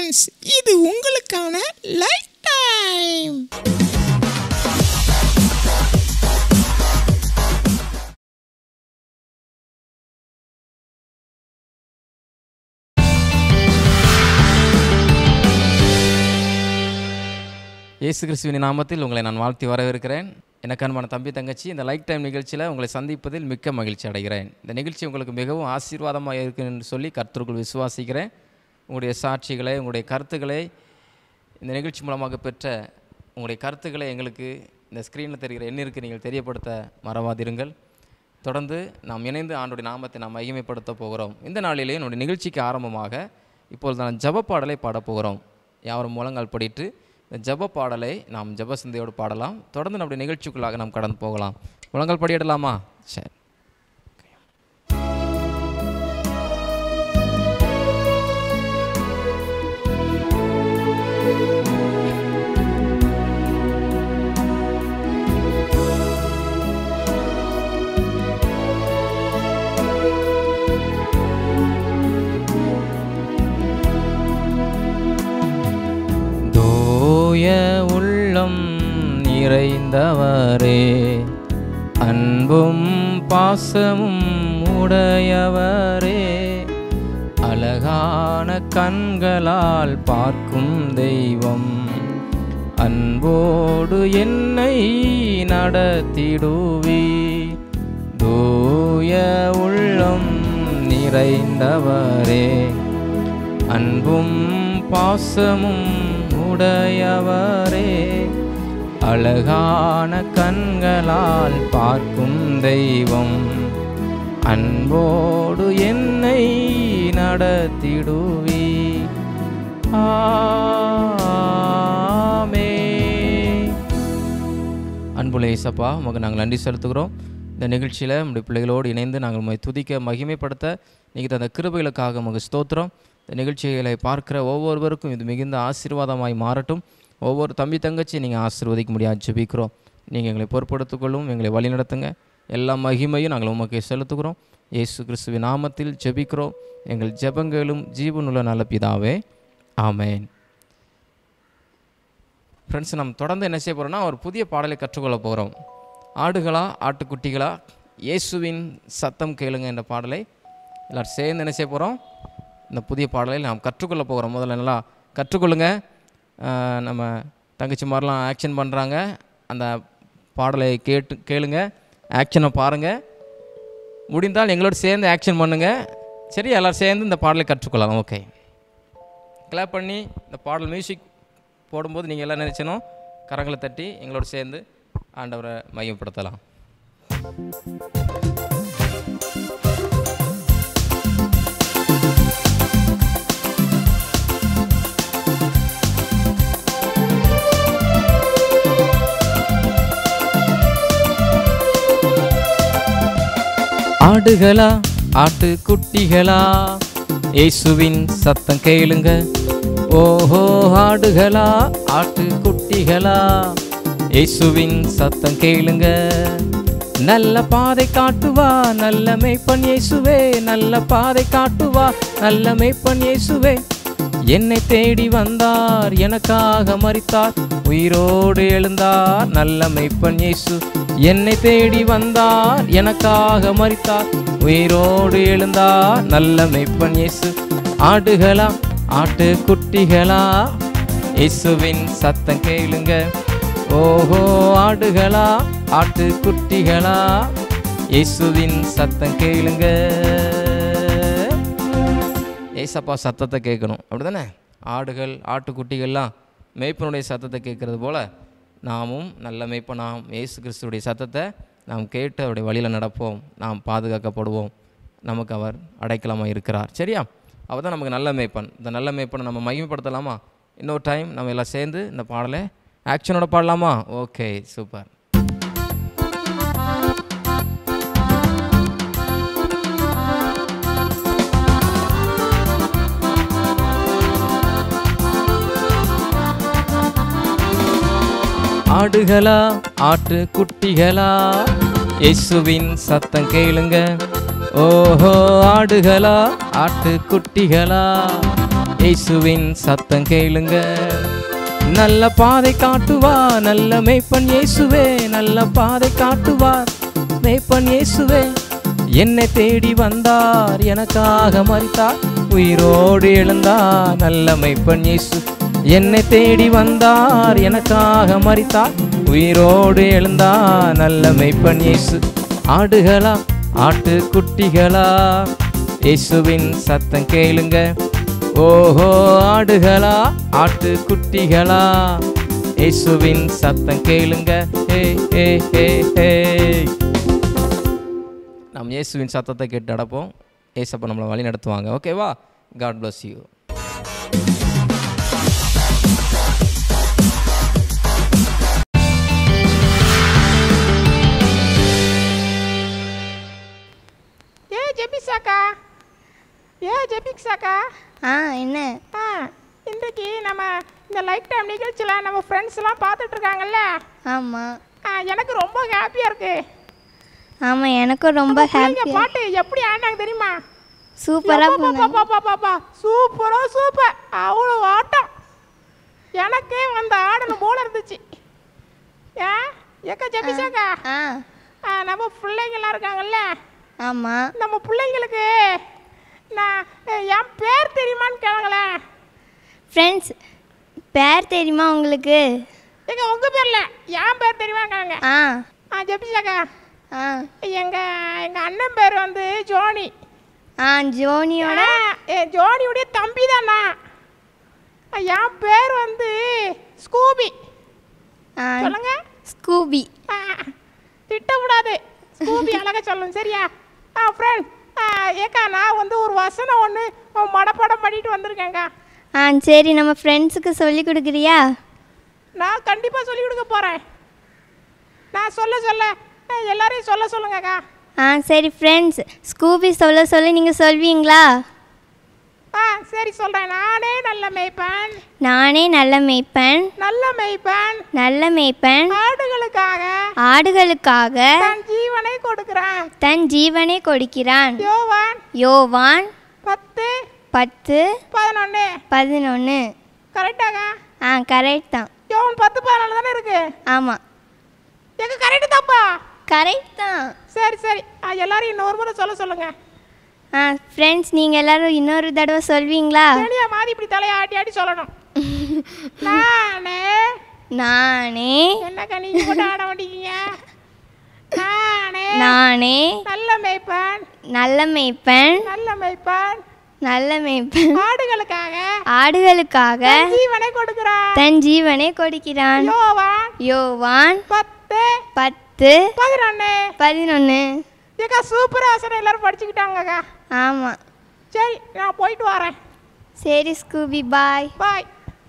Friends இது உங்களுக்கான life time இயேசு கிறிஸ்துவின் நாமத்தில் உங்களை நான் வாழ்த்தி வரவேற்கிறேன் எனக்கு அன்பான தம்பி தங்கச்சி இந்த லைக் டைம் நிகழ்ச்சியில் உங்களை சந்திப்பதில் மிக்க மகிழ்ச்சி அடைகிறேன் இந்த நிகழ்ச்சி உங்களுக்கு மிகவும் ஆசீர்வாதமாக இருக்குன்னு சொல்லி கர்த்தருக்குள் விசுவாசிக்கிறேன் உங்களுடைய சாட்சிகளை உங்களுடைய கருத்துக்களை இந்த நிகழ்ச்சி மூலமாக பெற்ற உங்களுடைய கருத்துக்களை எங்களுக்கு இந்த ஸ்க்ரீனில் தெரிகிற எண்ணிற்கு நீங்கள் தெரியப்படுத்த மறவாதிருங்கள் தொடர்ந்து நாம் இணைந்து ஆண்டுடைய நாமத்தை நாம் மகிமைப்படுத்த போகிறோம் இந்த நாளிலே என்னுடைய நிகழ்ச்சிக்கு ஆரம்பமாக இப்பொழுது நான் ஜப பாடலை பாடப் போகிறோம் யாவரும் முழங்கால் படிட்டு இந்த ஜப பாடலை நாம் ஜப சிந்தையோடு பாடலாம் தொடர்ந்து நம்முடைய நிகழ்ச்சிக்குள்ளாக நாம் கடந்து போகலாம் முழங்கால் படியிடலாமா சரி தூய உள்ளம் நிறைந்தவரே அன்பும் பாசமும் உடையவரே அழகான கண்களால் பார்க்கும் தெய்வம் அன்போடு என்னை நடத்திடுவி தூய உள்ளம் நிறைந்தவரே அன்பும் பாசமும் உடையவரே அழகான கண்களால் பார்க்கும் தெய்வம் அன்போடு என்னை நடத்திடுவி ஆமே அன்புள்ள இசப்பா உமக்கு நாங்கள் நன்றி செலுத்துகிறோம் இந்த நிகழ்ச்சியில் நம்முடைய பிள்ளைகளோடு இணைந்து நாங்கள் உண்மை துதிக்க மகிமைப்படுத்த நீங்கள் தந்த கிருபைகளுக்காக உமக்கு ஸ்தோத்திரம் இந்த நிகழ்ச்சிகளை பார்க்கிற ஒவ்வொருவருக்கும் இது மிகுந்த ஆசீர்வாதமாய் மாறட்டும் ஒவ்வொரு தம்பி தங்கச்சி நீங்கள் ஆசீர்வதிக்க முடியாது ஜெபிக்கிறோம் நீங்கள் எங்களை பொறுப்படுத்திக்கொள்ளும் எங்களை வழிநடத்துங்க எல்லா மகிமையும் நாங்கள் உமக்கு செலுத்துகிறோம் இயேசு கிறிஸ்துவின் நாமத்தில் ஜெபிக்கிறோம் எங்கள் ஜெபங்களும் ஜீவனுள்ள நல்ல பிதாவே ஆமென் ஃப்ரெண்ட்ஸ் நம்ம தொடர்ந்து என்ன செய்ய போகிறோம்னா ஒரு புதிய பாடலை கற்றுக்கொள்ள போகிறோம் ஆடுகளா ஆட்டுக்குட்டிகளா இயேசுவின் சத்தம் கேளுங்க என்ற பாடலை எல்லாரும் சேர்ந்து என்ன செய்ய போகிறோம் இந்த புதிய பாடலை நாம் கற்றுக்கொள்ள போகிறோம் முதல்ல நல்லா கற்றுக்கொள்ளுங்க ஆஹ் நம்ம தங்கச்சி மாதிரிலாம் ஆக்ஷன் பண்ணுறாங்க அந்த பாடலை கேட்டு கேளுங்க ஆக்ஷனை பாருங்கள் முடிந்தால் எங்களோட சேர்ந்து ஆக்ஷன் பண்ணுங்கள் சரி எல்லோரும் சேர்ந்து இந்த பாடலை கற்றுக்கொள்ளலாம் ஓகே கிளாப் பண்ணி இந்த பாடல் மியூசிக் போடும்போது நீங்கள் எல்லாம் நினச்சணும் கரங்களை தட்டி எங்களோட சேர்ந்து ஆண்டவரை மையப்படுத்தலாம் ஆடுகளா ஆட்டு குட்டிகளா இயேசுவின் சத்தம் கேளுங்க ஓஹோ ஆடுகளா ஆட்டு குட்டிகளா இயேசுவின் சத்தம் கேளுங்க நல்ல பாதை காட்டுவா நல்ல மேய்ப்பன் இயேசுவே நல்ல பாதை காட்டுவா நல்ல மேய்ப்பன் இயேசுவே என்னை தேடி வந்தார் எனக்காக மரித்தார் உயிரோடு எழுந்தார் நல்ல மெய்ப்பன் இயேசு என்னை தேடி வந்தார் எனக்காக மரித்தார் உயிரோடு எழுந்தார் நல்ல மெய்ப்பன் இயேசு ஆடுகளா ஆட்டு குட்டிகளா இயேசுவின் சத்தம் கேளுங்க ஓஹோ ஆடுகளா ஆட்டு குட்டிகளா இயேசுவின் சத்தம் கேளுங்க ஏசப்பா சத்தத்தை கேட்கணும் அப்படிதானே ஆடுகள் ஆட்டுக்குட்டிகள்லாம் மேய்ப்பனுடைய சத்தத்தை கேட்கறது போல் நாமும் நல்ல மேய்ப்பனாம் இயேசு கிறிஸ்துடைய சத்தத்தை நாம் கேட்டு அவருடைய வழியில் நடப்போம் நாம் பாதுகாக்கப்படுவோம் நமக்கு அவர் அடைக்கலமாக இருக்கிறார் சரியா அவர் தான் நமக்கு நல்ல மேய்ப்பன் இந்த நல்ல மேய்ப்பனை நம்ம மகிமைப்படுத்தலாமா இன்னொரு டைம் நம்ம எல்லாம் சேர்ந்து இந்த பாடலை ஆக்ஷனோட பாடலாமா ஓகே சூப்பர் ஆடுகளா ஆட்டு குட்டிகளா இயேசுவின் சத்தம் கேளுங்க ஓஹோ ஆடுகளா ஆட்டு குட்டிகளா இயேசுவின் சத்தம் கேளுங்க நல்ல பாதை காட்டுவார் நல்ல மேய்ப்பன் இயேசுவே நல்ல பாதை காட்டுவார் மேய்ப்பன் இயேசுவே என்னை தேடி வந்தார் எனக்காக மறித்தார் உயிரோடு எழுந்தார் நல்ல மேய்ப்பன் இயேசு என்னை தேடி வந்தார் எனக்காக மறித்தார் உயிரோடு எழுந்தார் நல்ல மேய்ப்பன் இயேசு ஆடுகளா ஆட்டு குட்டிகளா இயேசுவின் சத்தம் கேளுங்க ஓஹோ ஆடுகளா ஆட்டு குட்டிகளா இயேசுவின் சத்தம் கேளுங்க ஹே ஹே ஹே ஹே நாம் இயேசுவின் சத்தத்தை கேட்டு நடப்போம் ஏசப்பா நம்மளை வழி நடத்துவாங்க ஓகேவா காட் bless யூ ஏ ஜெபிசாக்கா ஏ ஜெபிக்ஸாக்கா ஆ என்ன ஆ இன்றைக்கு நம்ம இந்த லைஃப் டைம் நிகழ்ச்சியில் நம்ம ஃப்ரெண்ட்ஸ்லாம் பார்த்துட்டு இருக்காங்கல்ல ஆமாம் ஆ, எனக்கு ரொம்ப ஹாப்பியாக இருக்கு ஆமாம் எனக்கும் ரொம்ப பிள்ளைங்க ஹாப்பி பாட்டு எப்படி ஆடினாங்க தெரியுமா சூப்பராக எப்பா, பண்ணாங்க பா, பா, பா, பா. சூப்பரோ சூப்பர் அவ்வளோ ஆட்டம் எனக்கே வந்து ஆடணும் போல இருந்துச்சு ஏ ஏக்கா ஜெபிசாக்கா ஆ ஆ, நம்ம பிள்ளைங்களாம் இருக்காங்கல்ல ஆமாம் நம்ம பிள்ளைங்களுக்கு நான் என் பேர் தெரியுமான்னு கேளுங்களேன் ஃப்ரெண்ட்ஸ் பேர் தெரியுமா உங்களுக்கு எங்க உங்க பேர்ல என் பேர் தெரியுமான்னு கேளுங்க ஆ ஆ ஜெபிசாக்கா ஆ எங்க எங்க அண்ணன் பேர் வந்து ஜோனி ஆ ஜோனியோட ஆ, ஏ, ஜோனியுடைய தம்பி தானா என் பேர் வந்து ஸ்கூபி ஆ சொல்லுங்க ஸ்கூபி ஆ, திட்டக்கூடாது ஸ்கூபி அழகா சொல்லணும் சரியா ஆ ஃப்ரெண்ட் ஏக்கா நான் வந்து ஒரு வசனம் ஒன்று மடப்படம் பண்ணிட்டு வந்திருக்கேங்க்கா ஆ சரி நம்ம ஃப்ரெண்ட்ஸுக்கு சொல்லி கொடுக்குறியா நான் கண்டிப்பாக சொல்லி கொடுக்க போகிறேன் நான் சொல்ல சொல்ல அஹ், எல்லாரையும் சொல்ல சொல்லுங்கக்கா ஆ சரி ஃப்ரெண்ட்ஸ் ஸ்கூபி சொல்ல சொல்ல நீங்கள் சொல்வீங்களா ஆ சரி சொல்கிறேன் நானே நல்ல மேய்ப்பன் நானே நல்ல மேய்ப்பன் நல்ல மேய்ப்பன் நல்ல மேய்ப்பன் ஆடுகளுக்காக ஆடுகளுக்காக தன் ஜீவனை கொடுக்குறான் தன் ஜீவனை கொடுக்கிறான் யோவான் யோவான் பத்து பத்து பதினொன்று பதினொன்று கரெக்டாக்கா ஆ கரெக்ட் தான் யோவான் பத்து பதினொன்று தானே இருக்கு ஆமாம் எங்க கரெக்டு தாப்பா கரெக்ட் தான் சரி சரி ஆ, எல்லாரையும் இன்னொரு முறை சொல்ல சொல்லுங்க ஆ ஃப்ரெண்ட்ஸ் நீங்கள் எல்லாரும் இன்னொரு தடவை சொல்வீங்களா ஏனியா மாதிரி இப்படி தலையை ஆட்டி ஆட்டி சொல்லணும் நானே நானே என்னக்கா நீங்க மட்டும் ஆட மாட்டேங்க நானே நானே நல்ல மேய்ப்பன் நல்ல மேய்ப்பன் நல்ல மேய்ப்பன் நல்ல மேய்ப்பன் ஆடுகளுக்காக ஆடுகளுக்காக தன் ஜீவனை கொடுக்கிறான் தன் ஜீவனை கொடுக்கிறான் யோவான் யோவான் பத்து பத்து பதினொன்னு பதினொன்று ஏக்கா சூப்பர் ஆசனம் எல்லாரும் படிச்சுக்கிட்டாங்கக்கா ஆமாம் சரி நான் போயிட்டு வரேன் சரி Scooby bye bye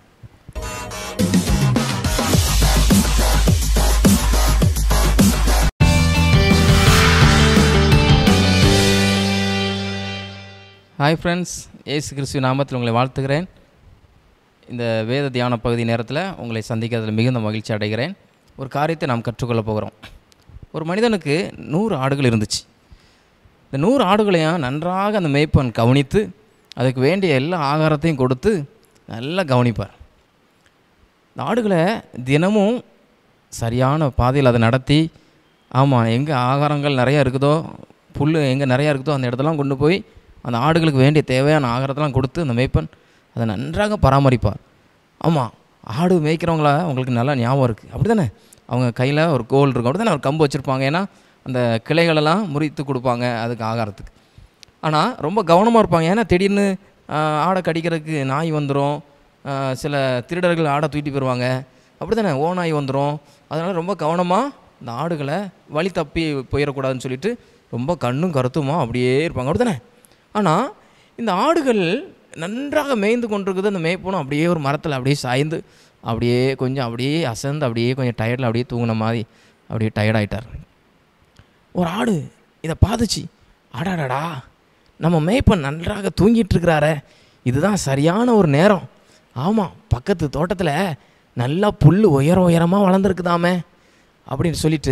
hi friends Yesu கிறிஸ்துவ நாமத்தில் உங்களை வாழ்த்துகிறேன் இந்த வேத தியான பகுதி நேரத்தில் உங்களை சந்திக்கிறதுல மிகுந்த மகிழ்ச்சி அடைகிறேன் ஒரு காரியத்தை நாம் கற்றுக்கொள்ள போகிறோம் ஒரு மனிதனுக்கு நூறு ஆடுகள் இருந்துச்சு இந்த நூறு ஆடுகளையும் நன்றாக அந்த மேய்ப்பன் கவனித்து அதுக்கு வேண்டிய எல்லா ஆகாரத்தையும் கொடுத்து நல்லா கவனிப்பார் இந்த ஆடுகளை தினமும் சரியான பாதையில் அதை நடத்தி ஆமாம் எங்கே ஆகாரங்கள் நிறையா இருக்குதோ புல் எங்கே நிறையா இருக்குதோ அந்த இடத்தெல்லாம் கொண்டு போய் அந்த ஆடுகளுக்கு வேண்டிய தேவையான ஆகாரத்தெல்லாம் கொடுத்து அந்த மேய்ப்பன் அதை நன்றாக பராமரிப்பார் ஆமாம் ஆடு மேய்க்கிறவங்கள உங்களுக்கு நல்லா ஞாபகம் இருக்குது அப்படி தானே அவங்க கையில் ஒரு கோல் இருக்கும் அப்படி தானே ஒரு கம்பு வச்சுருப்பாங்க ஏன்னா அந்த கிளைகளெல்லாம் முறித்து கொடுப்பாங்க அதுக்கு ஆகாரத்துக்கு ஆனால் ரொம்ப கவனமாக இருப்பாங்க ஏன்னா திடீர்னு ஆஹ், ஆடை கடிக்கிறதுக்கு நாய் வந்துடும் சில திருடர்கள் ஆடை தூக்கிட்டு போயிடுவாங்க அப்படி தானே ஓநாய் வந்துடும் அதனால் ரொம்ப கவனமாக இந்த ஆடுகளை வழி தப்பி போயிடக்கூடாதுன்னு சொல்லிட்டு ரொம்ப கண்ணும் கருத்துமா அப்படியே இருப்பாங்க அப்படி தானே ஆனால் இந்த ஆடுகள் நன்றாக மேய்ந்து கொண்டிருக்குது அந்த மேய்ப்பனும் அப்படியே ஒரு மரத்தில் அப்படியே சாய்ந்து அப்படியே கொஞ்சம் அப்படியே அசந்து அப்படியே கொஞ்சம் டயர்டில் அப்படியே தூங்கின மாதிரி அப்படியே டயர்டாயிட்டார் ஒரு ஆடு இதை பார்த்துச்சு அடாடாடா நம்ம மேய்ப்பன் நன்றாக தூங்கிட்டு இருக்கிறாரே இதுதான் சரியான ஒரு நேரம் ஆமாம் பக்கத்து தோட்டத்தில் நல்லா புல் உயர உயரமாக வளர்ந்துருக்குதாமே அப்படின்னு சொல்லிட்டு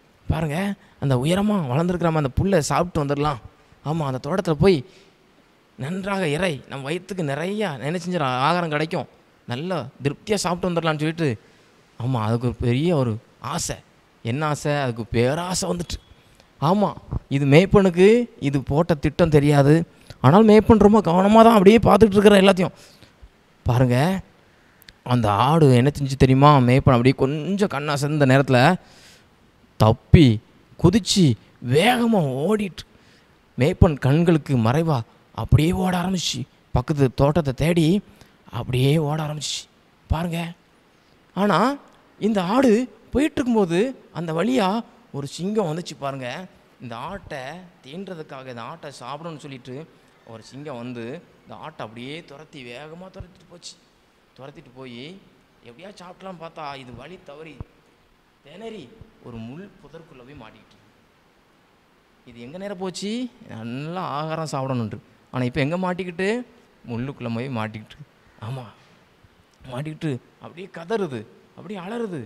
பாருங்கள் அந்த உயரமாக வளர்ந்துருக்குறாம அந்த புல்லை சாப்பிட்டு வந்துடலாம் ஆமாம் அந்த தோட்டத்தில் போய் நன்றாக இறை நம்ம வயிற்றுக்கு நிறையா நினைச்சிஞ்ச ஆகாரம் கிடைக்கும் நல்லா திருப்தியாக சாப்பிட்டு வந்துடலாம்னு சொல்லிட்டு ஆமாம் அதுக்கு ஒரு பெரிய ஒரு ஆசை என்ன ஆசை அதுக்கு பேராசை வந்துட்டு ஆமாம் இது மேய்ப்பனுக்கு இது போட்ட திட்டம் தெரியாது ஆனால் மேய்ப்பன் ரொம்ப கவனமாக தான் அப்படியே பார்த்துட்டு இருக்கிற எல்லாத்தையும் பாருங்க அந்த ஆடு என்ன செஞ்சு தெரியுமா மேய்ப்பன் அப்படியே கொஞ்சம் கண்ணா சேர்ந்த நேரத்தில் தப்பி குதிச்சு வேகமாக ஓடிட்டு மேய்ப்பன் கண்களுக்கு மறைவா அப்படியே ஓட ஆரம்பிச்சு பக்கத்து தோட்டத்தை தேடி அப்படியே ஓட ஆரம்பிச்சு பாருங்க ஆனால் இந்த ஆடு போயிட்டு இருக்கும்போது அந்த வழியாக ஒரு சிங்கம் வந்துச்சு பாருங்க இந்த ஆட்டை தீண்டுறதுக்காக இந்த ஆட்டை சாப்பிடணும்னு சொல்லிட்டு ஒரு சிங்கம் வந்து இந்த ஆட்டை அப்படியே துரத்தி வேகமாக துரத்திட்டு போச்சு துரத்திட்டு போய் எப்படியா சாப்பிடலாம் பார்த்தா இது வழி தவறி திணறி ஒரு முள் புதற்குள்ளே போய் மாட்டிக்கிட்டு இது எங்கே நேரம் போச்சு நல்லா ஆகாரம் சாப்பிடணுன்ட்டு ஆனால் இப்போ எங்கே மாட்டிக்கிட்டு முள்ளுக்குள்ளே போய் மாட்டிக்கிட்டு ஆமாம் மாட்டிக்கிட்டு அப்படியே கதறுது அப்படியே அலறுது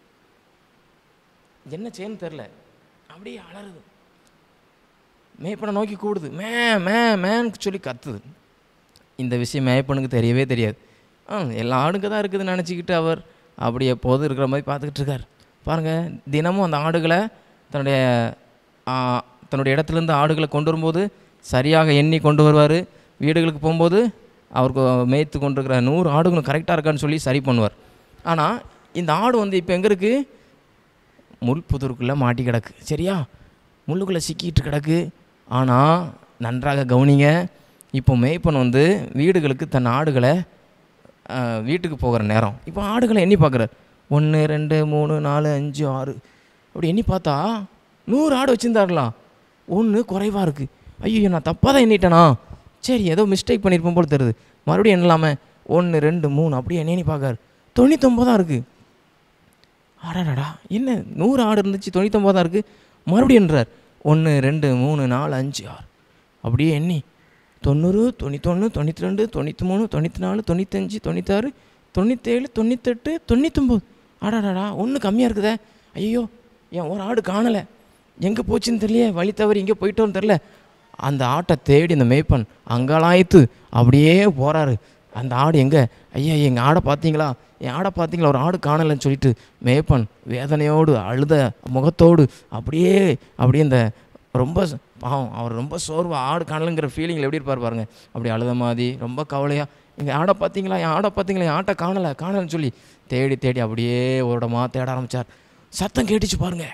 என்ன செய்யன்னு தெரில அப்படியே அலறுது மேய்ப்பனை நோக்கி கூடுது மே மே மேன்னு சொல்லி கத்துது இந்த விஷயம் மேய்ப்பனுக்கு தெரியவே தெரியாது ஆ எல்லா ஆடுங்க தான் இருக்குதுன்னு நினச்சிக்கிட்டு அவர் அப்படி எப்போதும் இருக்கிற மாதிரி பார்த்துக்கிட்டு இருக்கார் பாருங்கள் தினமும் அந்த ஆடுகளை தன்னுடைய ஆ, தன்னுடைய இடத்துலேருந்து ஆடுகளை கொண்டு வரும்போது சரியாக எண்ணி கொண்டு வருவார் வீடுகளுக்கு போகும்போது அவருக்கு மேய்த்து கொண்டு இருக்கிற நூறு ஆடுகளும் கரெக்டாக இருக்கான்னு சொல்லி சரி பண்ணுவார் ஆனால் இந்த ஆடு வந்து இப்போ எங்கே இருக்குது முள் புதருக்குள்ளே மாட்டி கிடக்கு சரியா முள்ளுக்குள்ளே சிக்கிட்டு கிடக்கு ஆனால் நன்றாக கவனிங்க இப்போ மேய்ப்பன் வந்து வீடுகளுக்கு தன் ஆடுகளை ஆஹ், வீட்டுக்கு போகிற நேரம் இப்போ ஆடுகளை எண்ணி பார்க்குறார் ஒன்று ரெண்டு மூணு நாலு அஞ்சு ஆறு அப்படி எண்ணி பார்த்தா நூறு ஆடு வச்சுருந்தாருலாம் ஒன்று குறைவாக இருக்குது ஐயோ நான் தப்பாக தான் எண்ணிட்டேனா சரி ஏதோ மிஸ்டேக் பண்ணியிருப்போம் போல தெரியுது மறுபடியும் எண்ணலாமே ஒன்று ரெண்டு மூணு அப்படியே எண்ணி பார்க்காரு தொண்ணூத்தொம்பது தான் இருக்குது அடடா என்ன நூறு ஆடு இருந்துச்சு தொண்ணூத்தொம்பது தான் இருக்குது மறுபடியும்ன்றார் ஒன்று ரெண்டு மூணு நாலு அஞ்சு ஆறு அப்படியே எண்ணி தொண்ணூறு தொண்ணூத்தொன்று தொண்ணூற்றி ரெண்டு தொண்ணூற்றி மூணு தொண்ணூற்றி நாலு தொண்ணூத்தஞ்சு தொண்ணூத்தாறு தொண்ணூற்றேழு தொண்ணூத்தெட்டு தொண்ணூத்தொம்பது அடாடாடா ஒன்று கம்மியாக இருக்குதே ஐயோ என் ஒரு ஆடு காணலை எங்கே போச்சுன்னு தெரியலையே வழி தவறி எங்கே போயிட்டோன்னு தெரில அந்த ஆட்டை தேடி இந்த மேய்ப்பன் அங்கலாய்த்து அப்படியே போகிறாரு அந்த ஆடு எங்கே ஐயா எங்கள் ஆடை பார்த்தீங்களா என் ஆடை பார்த்தீங்களா ஒரு ஆடு காணலைன்னு சொல்லிட்டு மேய்ப்பன் வேதனையோடு அழுத முகத்தோடு அப்படியே அப்படியே இந்த ரொம்ப ச- பாவம் அவர் ரொம்ப சோர்வா ஆடு காணலைங்கிற ஃபீலிங்கில் எப்படி இருப்பார் பாருங்க அப்படி அழுத மாதிரி ரொம்ப கவலையாக எங்கள் ஆடை பார்த்தீங்களா என் ஆடை பார்த்தீங்களா என் ஆட்டை காணலை காணலைன்னு சொல்லி தேடி தேடி அப்படியே ஒரு இடமா தேட ஆரம்பித்தார் சத்தம் கேட்டுச்சு பாருங்க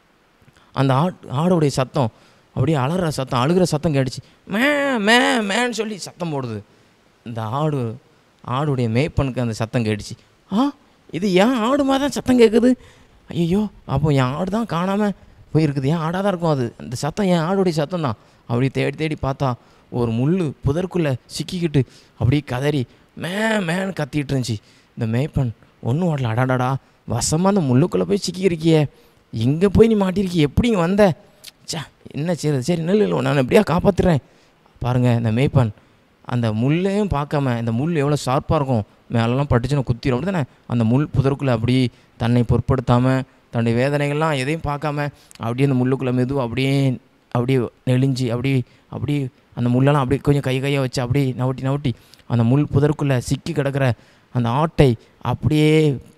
அந்த ஆட் ஆடோடைய சத்தம் அப்படியே அலற சத்தம் அழுகிற சத்தம் கேட்டுச்சு மே மே மேன்னு சொல்லி சத்தம் போடுது இந்த ஆடு ஆடுடைய மேய்ப்பனுக்கு அந்த சத்தம் கேட்டுச்சு ஆ இது ஏன் ஆடு மாதிரி தான் சத்தம் கேட்குது ஐயோ அப்போ என் ஆடு தான் காணாமல் போயிருக்குது ஏன் ஆடாக தான் இருக்கும் அது அந்த சத்தம் என் ஆடுடைய சத்தம் தான் அப்படி தேடி தேடி பார்த்தா ஒரு முள் புதற்குள்ளே சிக்கிக்கிட்டு அப்படியே கதறி மே மேன்னு கத்திட்டு இருந்துச்சு இந்த மேய்ப்பன் ஒன்றும் ஓடல அடாடாடா வசமாக அந்த முள்ளுக்குள்ளே போய் சிக்கியிருக்கியே இங்கே போய் நீ மாட்டிருக்கிய எப்படி இங்கே வந்த ச்சே என்ன செய்யறது சரி நெல் இல்லை நான் எப்படியா காப்பாற்றுறேன் பாருங்கள் இந்த மேய்ப்பன் அந்த முள்ளையும் பார்க்காம இந்த முள் எவ்வளோ ஷார்ப்பாக இருக்கும் மேலெல்லாம் பட்டுச்சுன்னு குத்திரும் அப்படி தானே அந்த முள் புதருக்குள்ளே அப்படி தன்னை பொருட்படுத்தாமல் தன்னுடைய வேதனைகள்லாம் எதையும் பார்க்காம அப்படியே அந்த முள்ளுக்குள்ளே மெதுவாக அப்படியே அப்படியே நெளிஞ்சு அப்படி அப்படி அந்த முள்ளெல்லாம் அப்படியே கொஞ்சம் கை கையை வச்சு அப்படியே நவட்டி நவட்டி அந்த முள் புதருக்குள்ளே சிக்கி கிடக்கிற அந்த ஆட்டை அப்படியே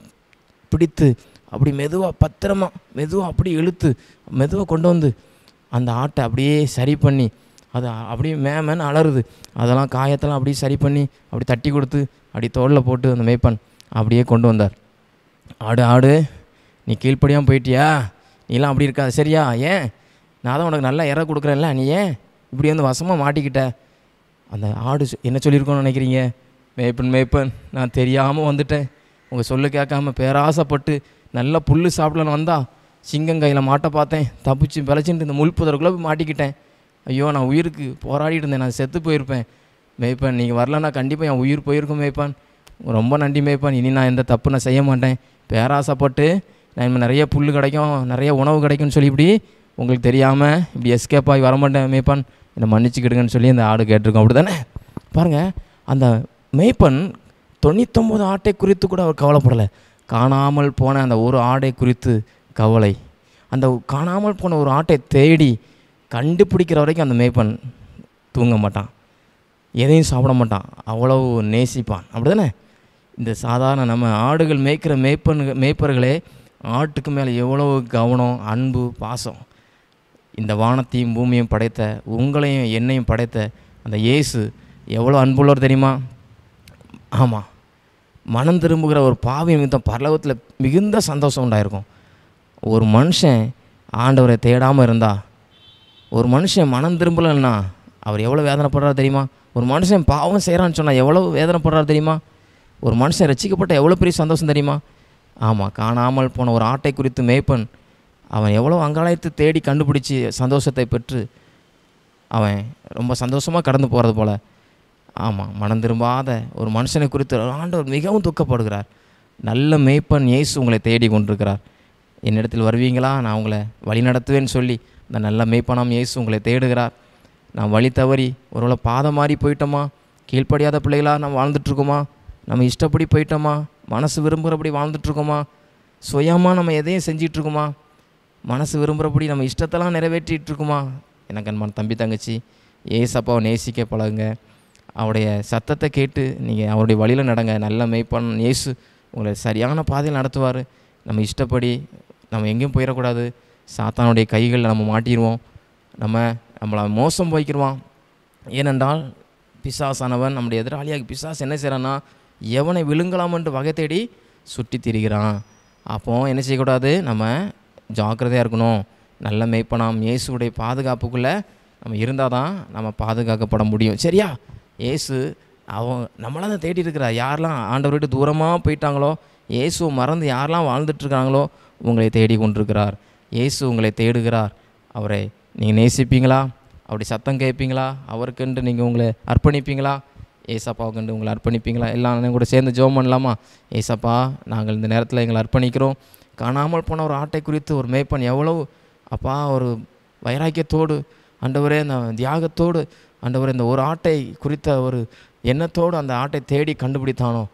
பிடித்து அப்படி மெதுவாக பத்திரமா மெதுவாக அப்படியே இழுத்து மெதுவாக கொண்டு வந்து அந்த ஆட்டை அப்படியே சரி பண்ணி அது அப்படியே மேமேன்னு அலறுது அதெல்லாம் காயத்தெல்லாம் அப்படியே சரி பண்ணி அப்படி தட்டி கொடுத்து அப்படி தோளில் போட்டு அந்த மேய்ப்பன் அப்படியே கொண்டு வந்தார் ஆடு ஆடு நீ கீழ்ப்படியாமல் போயிட்டியா நீலாம் அப்படி இருக்காது சரியா ஏன் நான் தான் உனக்கு நல்லா இற கொடுக்குறேன்ல நீ ஏன் இப்படி வந்து வசமாக மாட்டிக்கிட்ட அந்த ஆடு சொ- என்ன சொல்லியிருக்கோன்னு நினைக்கிறீங்க மேய்ப்பன் மேய்ப்பன் நான் தெரியாமல் வந்துட்டேன் உங்கள் சொல்லு கேட்காம பேராசைப்பட்டு நல்ல புல் சாப்பிடலான்னு வந்தா சிங்கம் கையில் மாட்ட பார்த்தேன் தப்பிச்சு பிழைச்சிட்டு இந்த முள் புதருக்குள்ளே போய் மாட்டிக்கிட்டேன் ஐயோ நான் உயிருக்கு போராடிட்டு இருந்தேன் நான் செத்து போயிருப்பேன் மேய்ப்பன் நீங்கள் வரலன்னா கண்டிப்பாக என் உயிர் போயிருக்கும் மேய்ப்பான் ரொம்ப நன்றி மேய்ப்பான் இனி நான் எந்த தப்பு நான் செய்ய மாட்டேன் பேராசைப்பட்டு நான் இனிமேல் நிறைய புல் கிடைக்கும் நிறைய உணவு கிடைக்கும்னு சொல்லி இப்படி உங்களுக்கு தெரியாமல் இப்படி எஸ்கேப் ஆகி வர மாட்டேன் மேய்ப்பான் என்னை மன்னிச்சுக்கிடுங்கன்னு சொல்லி அந்த ஆடு கேட்டிருக்கோம் அப்படி தானே பாருங்கள் அந்த மேய்ப்பன் தொண்ணூத்தொம்பது ஆட்டை குறித்து கூட அவர் கவலைப்படலை காணாமல் போன அந்த ஒரு ஆடை குறித்து கவலை அந்த காணாமல் போன ஒரு ஆட்டை தேடி கண்டுபிடிக்கிற வரைக்கும் அந்த மேய்ப்பன் தூங்க மாட்டான் எதையும் சாப்பிட மாட்டான் அவ்வளவு நேசிப்பான் அப்படிதானே இந்த சாதாரண நம்ம ஆடுகள் மேய்க்கிற மேய்ப்பனு மேய்ப்பர்களே ஆட்டுக்கு மேலே எவ்வளவு கவனம் அன்பு பாசம் இந்த வானத்தையும் பூமியையும் படைத்த உங்களையும் என்னையும் படைத்த அந்த இயேசு எவ்வளோ அன்புள்ளவர் தெரியுமா ஆமாம் மனம் திரும்புகிற ஒரு பாவி நிமித்தம் பரலோகத்தில் மிகுந்த சந்தோஷம் உண்டாயிருக்கும் ஒரு மனுஷன் ஆண்டவரை தேடாமல் இருந்தா ஒரு மனுஷன் மனம் திரும்பலைன்னா அவர் எவ்வளோ வேதனைப்படுறாரு தெரியுமா ஒரு மனுஷன் பாவம் செய்கிறான்னு சொன்னால் எவ்வளோ வேதனைப்படுறாரு தெரியுமா ஒரு மனுஷன் ரசிக்கப்பட்ட எவ்வளோ பெரிய சந்தோஷம் தெரியுமா ஆமாம் காணாமல் போன ஒரு ஆட்டை குறித்து மேய்ப்பன் அவன் எவ்வளோ அங்காலயத்து தேடி கண்டுபிடிச்சி சந்தோஷத்தை பெற்று அவன் ரொம்ப சந்தோஷமாக கடந்து போகிறது போல் ஆமாம் மனம் திரும்பாத ஒரு மனுஷனை குறித்து ஆண்டவர் மிகவும் துக்கப்படுகிறார் நல்ல மேய்ப்பன் இயேசு உங்களை தேடி கொண்டிருக்கிறார் என்னிடத்தில் வருவீங்களா நான் உங்களை வழி நடத்துவேன்னு சொல்லி இந்த நல்ல மேய்ப்பனாம் இயேசு உங்களை தேடுகிறார் நான் வழி தவறி ஒருவேளை பாதம் மாறி போயிட்டோமா கீழ்ப்படியாத பிள்ளைகளா நம்ம வாழ்ந்துட்டுருக்கோமா நம்ம இஷ்டப்படி போயிட்டோமா மனசு விரும்புகிறபடி வாழ்ந்துட்டுருக்கோமா சுயமாக நம்ம எதையும் செஞ்சிட்ருக்கோமா மனசு விரும்புகிறபடி நம்ம இஷ்டத்தெல்லாம் நிறைவேற்றிட்டு இருக்குமா எனக்கு அன்பான தம்பி தங்கச்சி ஏசப்பாவை நேசிக்க பழகுங்க அவருடைய சத்தத்தை கேட்டு நீங்கள் அவருடைய வழியில் நடங்க நல்ல மேய்ப்பான் இயேசு உங்களை சரியான பாதையில் நடத்துவார் நம்ம இஷ்டப்படி நம்ம எங்கேயும் போயிடக்கூடாது சாத்தானுடைய கைகளில் நம்ம மாட்டிடுவோம் நம்ம நம்மளை மோசம் போய்க்கிடுவான் ஏனென்றால் பிசாசானவன் நம்முடைய எதிராளியாக பிசாஸ் என்ன செய்கிறான்னா எவனை விழுங்கலாமென்று வகை தேடி சுற்றி திரிகிறான் அப்போ என்ன செய்யக்கூடாது நம்ம ஜாக்கிரதையாக இருக்கணும் நல்ல மேய்ப்பனாம் இயேசுடைய பாதுகாப்புக்குள்ளே நம்ம இருந்தால் தான் நம்ம பாதுகாக்கப்பட முடியும் சரியா இயேசு அவன் நம்மளாம் தான் தேடி இருக்கிறா யாரெல்லாம் ஆண்டவர் விட்டு தூரமாக போயிட்டாங்களோ இயேசுவை மறந்து யாரெல்லாம் வாழ்ந்துட்டுருக்காங்களோ உங்களை தேடி கொண்டிருக்கிறார் இயேசு உங்களை தேடுகிறார் அவரை நீங்கள் நேசிப்பீங்களா அப்படி சத்தம் கேட்பீங்களா அவருக்கென்று நீங்கள் உங்களை அர்ப்பணிப்பீங்களா ஏசப்பாவுக்கென்று உங்களை அர்ப்பணிப்பீங்களா எல்லாம் கூட சேர்ந்து ஜோம் பண்ணலாமா ஏசப்பா நாங்கள் இந்த நேரத்தில் எங்களை அர்ப்பணிக்கிறோம் காணாமல் போன ஒரு ஆட்டை குறித்து ஒரு மேய்ப்பன் எவ்வளவு அப்பா ஒரு வைராக்கியத்தோடு ஆண்டவரே அந்த தியாகத்தோடு ஆண்டவரே இந்த ஒரு ஆட்டை குறித்த ஒரு எண்ணத்தோடு அந்த ஆட்டை தேடி கண்டுபிடித்தானோ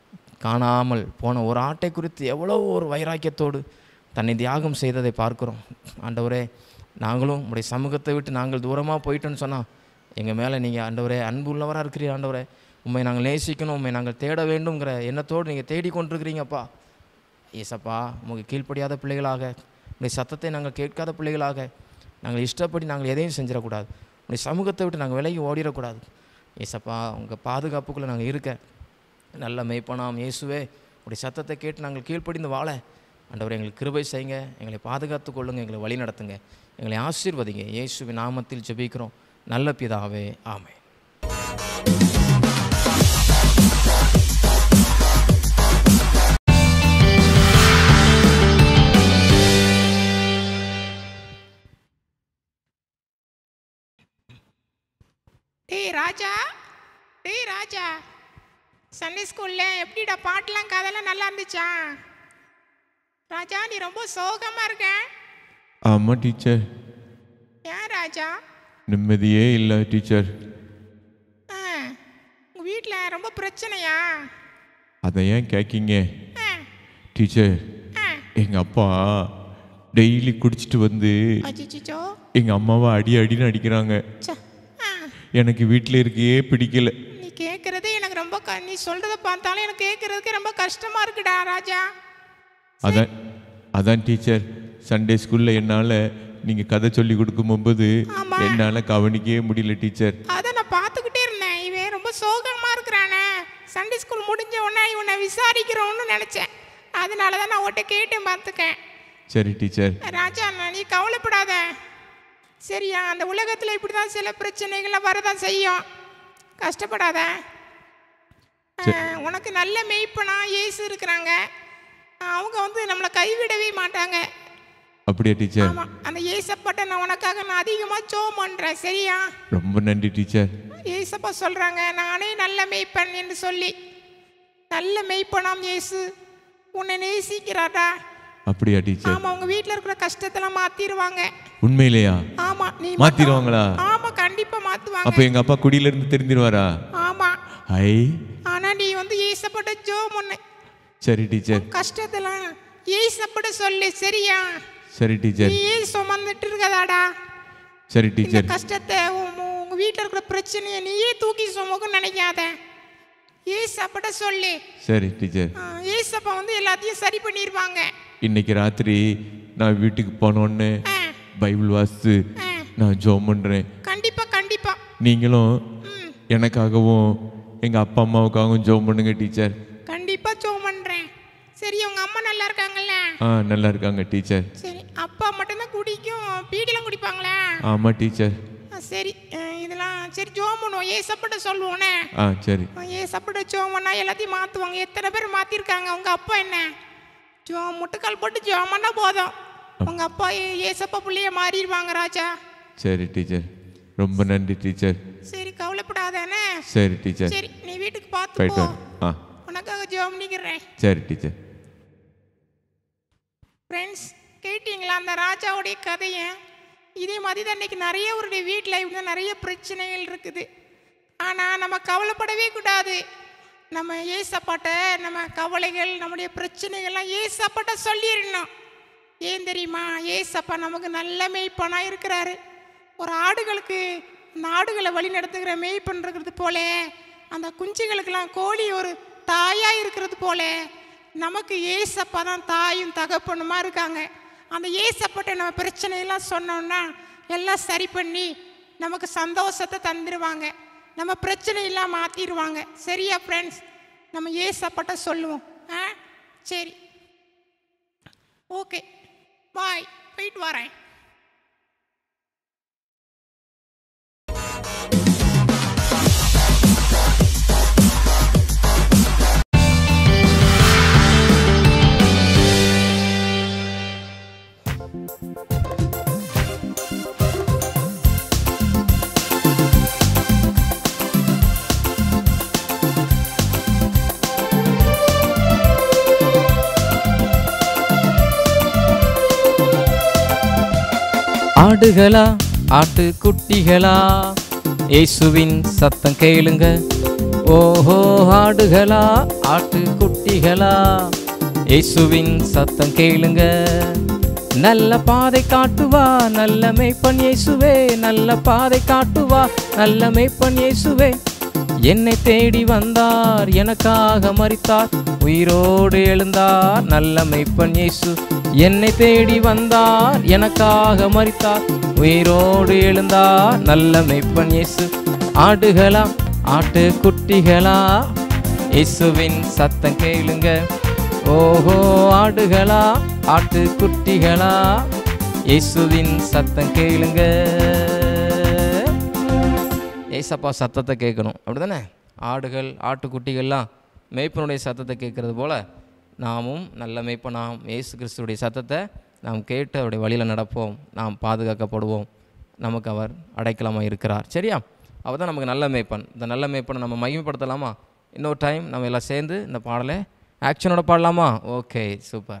காணாமல் போன ஒரு ஆட்டை குறித்து எவ்வளோ ஒரு வைராக்கியத்தோடு தன்னை தியாகம் செய்ததை பார்க்கிறோம் ஆண்டவரே நாங்களும் உங்களுடைய சமூகத்தை விட்டு நாங்கள் தூரமாக போயிட்டோன்னு சொன்னால் எங்கள் மேலே நீங்கள் ஆண்டவரே அன்பு உள்ளவராக இருக்கிறீர் ஆண்டவரே உண்மை நாங்கள் நேசிக்கணும் உண்மை நாங்கள் தேட வேண்டுங்கிற எண்ணத்தோடு நீங்கள் தேடி கொண்டிருக்கிறீங்கப்பா ஏசப்பா உங்களுக்கு கீழ்ப்படியாத பிள்ளைகளாக உங்களுடைய சத்தத்தை நாங்கள் கேட்காத பிள்ளைகளாக நாங்கள் இஷ்டப்படி நாங்கள் எதையும் செஞ்சிடக்கூடாது உங்களுடைய சமூகத்தை விட்டு நாங்கள் விலகி ஓடிடக்கூடாது ஏசப்பா உங்கள் பாதுகாப்புக்குள்ளே நாங்கள் இருக்க நல்ல மேய்ப்பனாம் இயேசுவே உடைய சத்தத்தை கேட்டு நாங்கள் கீழ்ப்படிந்து வாழ ஆண்டவர் எங்களுக்கு கிருபை செய்யுங்க எங்களை பாதுகாத்து கொள்ளுங்க எங்களை வழி நடத்துங்க எங்களை ஆசீர்வதிங்க இயேசுவின் நாமத்தில் ஜெபிக்கிறோம் நல்ல பிதாவே ஆமென் டேய் ராஜா டேய் ராஜா சண்டே ஸ்கூலில் எப்படிடா பாட்டெலாம் கதெல்லாம் நல்லா இருந்துச்சா ராஜா நீ ரொம்ப சோகமாக இருக்க ஆமாம் டீச்சர் ஏன் ராஜா நிம்மதியே இல்லை டீச்சர் ஆ உங்கள் வீட்டில் ரொம்ப பிரச்சனையா அதை ஏன் கேட்கீங்க ஆ டீச்சர் ஆ எங்கள் அப்பா டெய்லி குடிச்சிட்டு வந்து அச்சிச்சோ எங்கள் அம்மாவை அடி அடின்னு அடிக்கிறாங்க ச ஆ எனக்கு வீட்டில் இருக்கே பிடிக்கல நீ கேட்குறது எனக்கு ரொம்ப க நீ சொல்கிறத பார்த்தாலும் எனக்கு கேட்குறதுக்கு ரொம்ப கஷ்டமாக இருக்குடா ராஜா அதான் அதான் டீச்சர் சண்டே ஸ்கூலில் என்னால் நீங்கள் கதை சொல்லி கொடுக்கும்போது ஆமா. என்னால் கவனிக்கவே முடியல டீச்சர் அதை நான் பார்த்துக்கிட்டே இருந்தேன் இவன் ரொம்ப சோகமாக இருக்கிறானே சண்டே ஸ்கூல் முடிஞ்ச உடனே இவனை விசாரிக்கிறோன்னு நினச்சேன் அதனால தான் நான் உன்கிட்ட கேட்டேன் பார்த்துக்கேன் சரி டீச்சர் ராஜா நான் நீ கவலைப்படாத சரியா அந்த உலகத்தில் இப்படி தான் சில பிரச்சனைகள்லாம் வரதான் செய்யும் கஷ்டப்படாத அஹ், உனக்கு நல்ல மெய்ப்பனா இயேசு இருக்கிறாங்க அவங்க வந்து நம்மளை கைவிடவே மாட்டாங்க அப்படியா டீச்சர் ஆமாம் அந்த ஏசப்பட்ட நான் உனக்காக நான் அதிகமாக ஜோ பண்ணுறேன் சரியா ரொம்ப நன்றி டீச்சர் ஏசப்பா சொல்கிறாங்க நானே நல்ல மெய்ப்பன் என்று சொல்லி நல்ல மெய்ப்பனாம் இயேசு உன்னை நேசிக்கிறாடா அப்படியா டீச்சர் ஆமாம் உங்கள் வீட்டில் இருக்கிற கஷ்டத்தெல்லாம் மாற்றிடுவாங்க உண்மையிலையா ஆமாம் நீ மாத்திருவாங்களா ஆமாம் கண்டிப்பாக மாற்றுவாங்க அப்போ எங்கள் அப்பா குடியிலேருந்து தெரிஞ்சிருவாரா ஆமாம் ஐ ஆனால் நீ வந்து ஏசப்பட்ட ஜோ முன்ன சரி டீச்சர் கஷ்டத்தெல்லாம் ஏசப்பட சொல்லு சரியா சரி டீச்சர் நீ ஏன் சுமந்துட்டு இருக்கதாடா சரி இந்த டீச்சர் கஷ்டத்தை உன் உங்க உங்கள் வீட்டில் இருக்கிற பிரச்சனையை நீயே தூக்கி சுமக்குன்னு நினைக்காத ஏசப்பட்ட சொல்லு சரி டீச்சர் ஆ, ஏசப்பா வந்து எல்லாத்தையும் சரி பண்ணிடுவாங்க இன்னைக்கு ராத்திரி நான் வீட்டுக்கு போனோடனே ஆ பைபிள் வாசித்து ஆ நான் ஜோம் பண்ணுறேன் கண்டிப்பாக கண்டிப்பாக நீங்களும் ம் எனக்காகவும் எங்கள் அப்பா அம்மாவுக்காகவும் ஜோம் பண்ணுங்க டீச்சர் கண்டிப்பாக ஜோ பண்ணுறேன் சரி உங்க அம்மா நல்லா இருக்காங்கல்ல ஆ நல்லா இருக்காங்க டீச்சர் சரி அப்பா மட்டும்தான் குடிக்கும் பீடிலாம் குடிப்பாங்களா ஆமாம் டீச்சர் ஆ, சரி ஆ, இதெல்லாம் சரி ஜோம் பண்ணுவோம் ஏசப்பட்ட சொல்லுவோனே ஆ சரி ஏசப்பட்ட ஜோம் பண்ணா எல்லாத்தையும் மாற்றுவாங்க எத்தனை பேர் மாற்றிருக்காங்க உங்க அப்பா என்ன ஜோ முட்டுக்கால் போட்டு ஜோம் பண்ணா போதும் உங்க அப்பா ஏ- ஏசப்பா பிள்ளைய மாறிடுவாங்க ராஜா சரி டீச்சர் ரொம்ப நன்றி டீச்சர் சரி கவலைப்படாதானே சரி டீச்சர் சரி நீ வீட்டுக்கு பார்த்து போயிட்டு போ வரேன் ஆ உனக்காக ஜோம் பண்ணிக்கிறேன் சரி டீச்சர் ஃப்ரெண்ட்ஸ் கேட்டிங்களா அந்த ராஜாவுடைய கதையை இதே மாதிரி தான் இன்னைக்கு நிறைய ஒரு வீட்டில் இப்படி தான் நிறைய பிரச்சனைகள் இருக்குது ஆனால் நம்ம கவலைப்படவே கூடாது நம்ம ஏசப்பாட்ட நம்ம கவலைகள் நம்முடைய பிரச்சனைகள்லாம் ஏசப்பாட்ட சொல்லிடணும் ஏன் தெரியுமா ஏசப்பா நமக்கு நல்ல மேய்ப்பனா இருக்கிறாரு ஒரு ஆடுகளுக்கு அந்த ஆடுகளை வழி நடத்துகிற மேய்ப்பன்றது போல அந்த குஞ்சுகளுக்கெல்லாம் கோழி ஒரு தாயாக இருக்கிறது போல நமக்கு ஏசப்பா தான் தாயும் தகப்பனுமா இருக்காங்க அந்த ஏசப்பட்ட நம்ம பிரச்சனையெல்லாம் சொன்னோம்னா எல்லாம் சரி பண்ணி நமக்கு சந்தோஷத்தை தந்துடுவாங்க நம்ம பிரச்சனையெல்லாம் மாற்றிடுவாங்க சரியா ஃப்ரெண்ட்ஸ் நம்ம ஏசப்பட்ட சொல்லுவோம் ஆ சரி ஓகே பாய் போயிட்டு வரேன் ஆடுகளா ஆட்டு குட்டிகளா இயேசுவின் சத்தம் கேளுங்க ஓஹோ ஆடுகளா ஆட்டு குட்டிகளா இயேசுவின் சத்தம் கேளுங்க நல்ல பாதை காட்டுவா நல்ல மேய்ப்பன் இயேசுவே நல்ல பாதை காட்டுவா நல்ல மேய்ப்பன் இயேசுவே என்னை தேடி வந்தார் எனக்காக மரித்தார் உயிரோடு எழுந்தார் நல்ல மெய்ப்பன் இயேசு என்னை தேடி வந்தார் எனக்காக மரித்தார் உயிரோடு எழுந்தார் நல்ல மெய்ப்பன் இயேசு ஆடுகளா ஆட்டு குட்டிகளா இயேசுவின் சத்தம் கேளுங்க ஓஹோ ஆடுகளா ஆட்டு குட்டிகளா இயேசுவின் சத்தம் கேளுங்க ஏசப்பா சத்தத்தை கேட்கணும் அப்படிதானே ஆடுகள் ஆட்டுக்குட்டிகள்லாம் மேய்ப்பனுடைய சத்தத்தை கேட்கறது போல நாமும் நல்ல மேய்ப்பனாம் இயேசு கிறிஸ்துடைய சத்தத்தை நாம் கேட்டு அவருடைய வழியில் நடப்போம் நாம் பாதுகாக்கப்படுவோம் நமக்கு அவர் அடைக்கலமாக இருக்கிறார் சரியா அவர் தான் நமக்கு நல்ல மேய்ப்பன் இந்த நல்ல மேய்ப்பனை நம்ம மகிமைப்படுத்தலாமா இன்னொரு டைம் நம்ம எல்லாம் சேர்ந்து இந்த பாடலை ஆக்ஷனோட பாடலாமா ஓகே சூப்பர்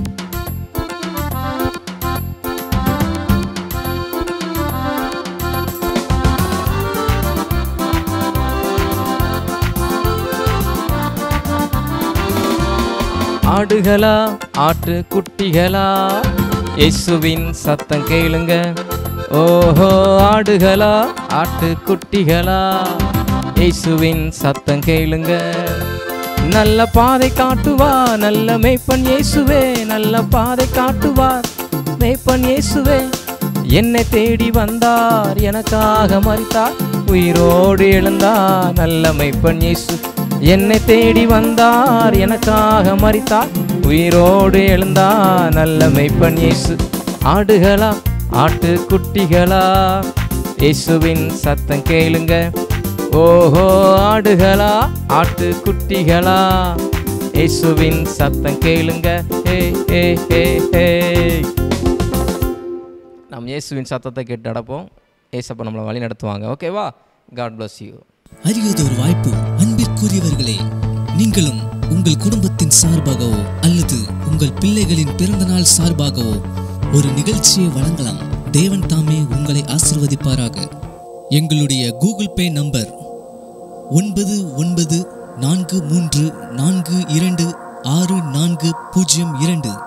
ஆடுகளா ஆட்டு குட்டிகளா இயேசுவின் சத்தம் கேளுங்க ஓஹோ ஆடுகளா ஆட்டு குட்டிகளா இயேசுவின் சத்தம் கேளுங்க நல்ல பாதை காட்டுவா நல்ல மேய்ப்பன் இயேசுவே நல்ல பாதை காட்டுவார் மேய்ப்பன் இயேசுவே என்னை தேடி வந்தார் எனக்காக மறித்தார் உயிரோடு எழுந்தார் நல்ல மேய்ப்பன் இயேசு என்னை தேடி வந்தார் எனக்காக மறித்தார் உயிரோடு எழுந்தார் நல்ல மெய்ப்பன் இயேசு ஆடுகளா ஆட்டு குட்டிகளா இயேசுவின் சத்தம் கேளுங்க ஓஹோ ஆடுகளா ஆட்டு குட்டிகளா இயேசுவின் சத்தம் கேளுங்க ஹே ஹே ஹே ஹே நாம் இயேசுவின் சத்தத்தை கேட்டு நடப்போம் ஏசப்பா நம்மளை வழி நடத்துவாங்க ஓகேவா காட் bless யூ அரியதொரு வாய்ப்பு அன்பிற்குரியவர்களே நீங்களும் உங்கள் குடும்பத்தின் சார்பாகவோ அல்லது உங்கள் பிள்ளைகளின் பிறந்தநாள் சார்பாகவோ ஒரு நிகழ்ச்சியை வழங்கலாம் தேவன் தாமே உங்களை ஆசிர்வதிப்பாராக எங்களுடைய கூகுள் பே நம்பர் ஒன்பது ஒன்பது நான்கு மூன்று நான்கு இரண்டு ஆறு நான்கு பூஜ்ஜியம் இரண்டு